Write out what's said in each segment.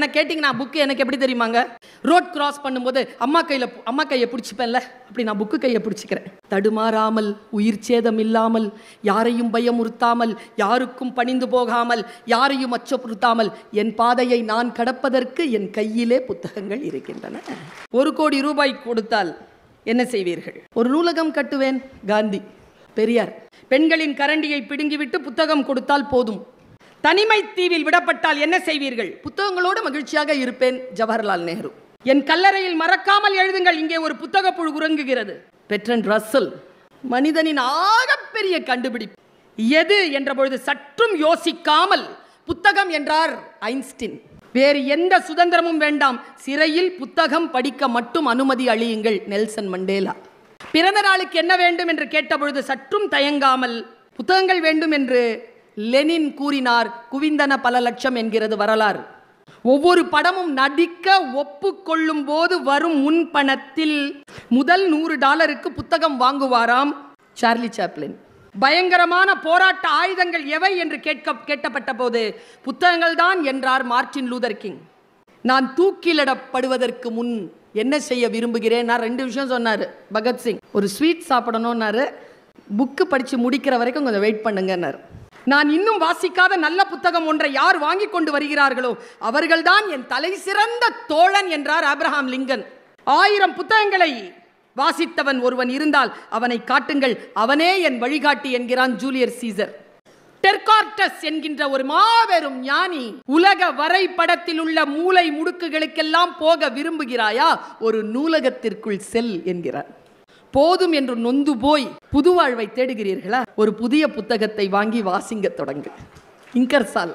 என்ன கேட்டிங்கன்னா புக்கு எனக்கு எப்படி தெரியுமாங்க ரோட் கிராஸ் பண்ணும்போது அம்மா கையில் அம்மா கையை பிடிச்சிப்பேன்ல அப்படி நான் புக்கு கையை பிடிச்சிக்கிறேன் தடுமாறாமல் உயிர் சேதம் இல்லாமல் யாரையும் பயமுறுத்தாமல் யாருக்கும் பணிந்து போகாமல் யாரையும் அச்சப்படுத்தாமல் என் பாதையை நான் கடப்பதற்கு என் கையிலே புத்தகங்கள் இருக்கின்றன ஒரு கோடி ரூபாய் கொடுத்தால் என்ன செய்வீர்கள் ஒரு நூலகம் கட்டுவேன் காந்தி பெரியார் பெண்களின் கரண்டியை பிடுங்கிவிட்டு புத்தகம் கொடுத்தால் போதும் தனிமை தீவில் விடப்பட்டால் என்ன செய்வீர்கள் புத்தகங்களோடு மகிழ்ச்சியாக இருப்பேன் ஜவஹர்லால் நேரு என் கல்லறையில் மறக்காமல் எழுதுங்கள் இங்கே ஒரு புத்தக புழு உறங்குகிறது பெட்ரன் ரசல் மனிதனின் ஆகப்பெரிய கண்டுபிடிப்பு எது என்ற பொழுது சற்றும் யோசிக்காமல் புத்தகம் என்றார் ஐன்ஸ்டின் வேறு எந்த சுதந்திரமும் வேண்டாம் சிறையில் புத்தகம் படிக்க மட்டும் அனுமதி அளியுங்கள் நெல்சன் மண்டேலா பிறந்த நாளுக்கு என்ன வேண்டும் என்று கேட்டபொழுது சற்றும் தயங்காமல் புத்தகங்கள் வேண்டும் என்று லெனின் கூறினார் குவிந்தன பல லட்சம் என்கிறது வரலாறு ஒவ்வொரு படமும் நடிக்க ஒப்புக்கொள்ளும் போது வரும் முன் பணத்தில் முதல் நூறு டாலருக்கு புத்தகம் வாங்குவாராம் சார்லி சாப்ளின் பயங்கரமான போராட்ட ஆயுதங்கள் எவை என்று கேட்க கேட்டப்பட்ட போது புத்தகங்கள் தான் என்றார் மார்ட்டின் லூதர் கிங் நான் தூக்கிலிடப்படுவதற்கு முன் என்ன செய்ய விரும்புகிறேன் நான் ரெண்டு விஷயம் சொன்னார் பகத்சிங் ஒரு ஸ்வீட் சாப்பிடணும்னாரு புக்கு படித்து முடிக்கிற வரைக்கும் கொஞ்சம் வெயிட் பண்ணுங்கன்னாரு நான் இன்னும் வாசிக்காத நல்ல புத்தகம் ஒன்றை யார் வாங்கி கொண்டு வருகிறார்களோ அவர்கள்தான் என் தலை சிறந்த தோழன் என்றார் ஆப்ரஹாம் லிங்கன் ஆயிரம் புத்தகங்களை வாசித்தவன் ஒருவன் இருந்தால் அவனை காட்டுங்கள் அவனே என் வழிகாட்டி என்கிறான் ஜூலியர் சீசர் டெர்கார்டஸ் என்கின்ற ஒரு மாபெரும் ஞானி உலக வரைபடத்தில் உள்ள மூளை முடுக்குகளுக்கெல்லாம் போக விரும்புகிறாயா ஒரு நூலகத்திற்குள் செல் என்கிறார் போதும் என்று நொந்து போய் புது வாழ்வை தேடுகிறீர்களா ஒரு புதிய புத்தகத்தை வாங்கி வாசிங்க தொடங்கு இங்கர்சால்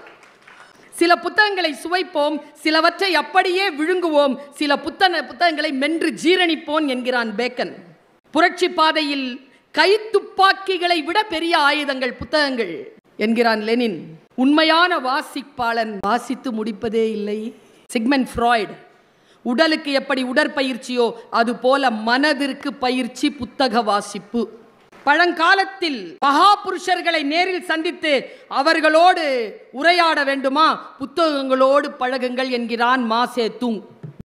சில புத்தகங்களை சுவைப்போம் சிலவற்றை அப்படியே விழுங்குவோம் சில புத்தக புத்தகங்களை மென்று ஜீரணிப்போம் என்கிறான் பேக்கன் புரட்சி பாதையில் கைத்துப்பாக்கிகளை விட பெரிய ஆயுதங்கள் புத்தகங்கள் என்கிறான் லெனின் உண்மையான வாசிப்பாளன் வாசித்து முடிப்பதே இல்லை சிக்மெண்ட் ஃப்ராய்டு உடலுக்கு எப்படி உடற்பயிற்சியோ அது போல மனதிற்கு பயிற்சி புத்தக வாசிப்பு பழங்காலத்தில் மகா புருஷர்களை நேரில் சந்தித்து அவர்களோடு உரையாட வேண்டுமா புத்தகங்களோடு பழகுங்கள் என்கிறான் மாசே துங்